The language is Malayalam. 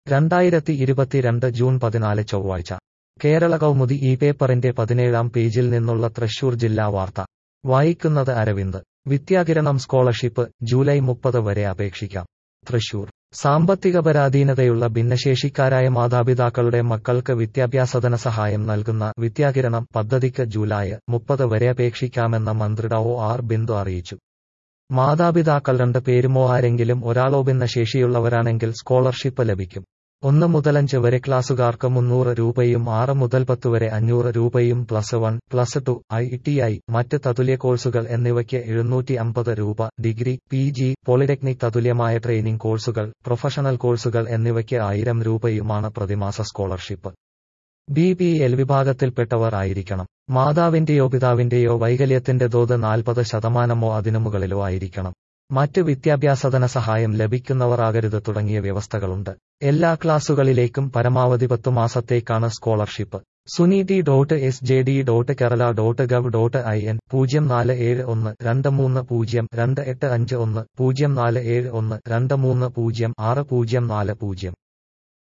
രണ്ടായിരത്തി ഇരുപത്തിരണ്ട് ജൂൺ പതിനാല് ചൊവ്വാഴ്ച കേരള കൗമുദി ഈ പേപ്പറിന്റെ പതിനേഴാം പേജിൽ നിന്നുള്ള തൃശൂർ ജില്ലാ വാർത്ത വായിക്കുന്നത് അരവിന്ദ് വിദ്യാകിരണം സ്കോളർഷിപ്പ് ജൂലൈ മുപ്പത് വരെ അപേക്ഷിക്കാം തൃശൂർ സാമ്പത്തിക പരാധീനതയുള്ള ഭിന്നശേഷിക്കാരായ മാതാപിതാക്കളുടെ മക്കൾക്ക് വിദ്യാഭ്യാസധന സഹായം നൽകുന്ന വിദ്യാകിരണം പദ്ധതിക്ക് ജൂലൈ മുപ്പത് വരെ അപേക്ഷിക്കാമെന്ന മന്ത്രി ഡോ ആർ ബിന്ദു അറിയിച്ചു മാതാപിതാക്കൾ രണ്ട് പേരുമോ ആരെങ്കിലും ഒരാളോ ഭിന്നശേഷിയുള്ളവരാണെങ്കിൽ സ്കോളർഷിപ്പ് ലഭിക്കും ഒന്ന് മുതൽ അഞ്ച് വരെ ക്ലാസുകാർക്ക് മുന്നൂറ് രൂപയും ആറ് മുതൽ പത്ത് വരെ അഞ്ഞൂറ് രൂപയും plus one plus two I T I മറ്റ് തതുല്യ കോഴ്സുകൾ എന്നിവയ്ക്ക് എഴുന്നൂറ്റി അമ്പത് രൂപ ഡിഗ്രി പി ജി പോളിടെക്നിക് തതുല്യമായ ട്രെയിനിംഗ് കോഴ്സുകൾ പ്രൊഫഷണൽ കോഴ്സുകൾ എന്നിവയ്ക്ക് ആയിരം രൂപയുമാണ് പ്രതിമാസ സ്കോളർഷിപ്പ് ബി പി എൽ വിഭാഗത്തിൽപ്പെട്ടവർ ആയിരിക്കണം മാതാവിന്റെയോ പിതാവിന്റെയോ വൈകല്യത്തിന്റെ തോത് നാൽപ്പത് ശതമാനമോ അതിനു മുകളിലോ ആയിരിക്കണം മറ്റ് വിദ്യാഭ്യാസധന സഹായം ലഭിക്കുന്നവരാകരുത് തുടങ്ങിയ വ്യവസ്ഥകളുണ്ട് എല്ലാ ക്ലാസുകളിലേക്കും പരമാവധി പത്തു മാസത്തേക്കാണ് സ്കോളർഷിപ്പ് സുനി T dot S J D dot Kerala dot gov dot I N പൂജ്യം നാല് ഏഴ് ഒന്ന് രണ്ട് മൂന്ന് പൂജ്യം രണ്ട് എട്ട് അഞ്ച് ഒന്ന് പൂജ്യം നാല് ഏഴ് ഒന്ന് രണ്ട് മൂന്ന് പൂജ്യം ആറ് പൂജ്യം നാല് പൂജ്യം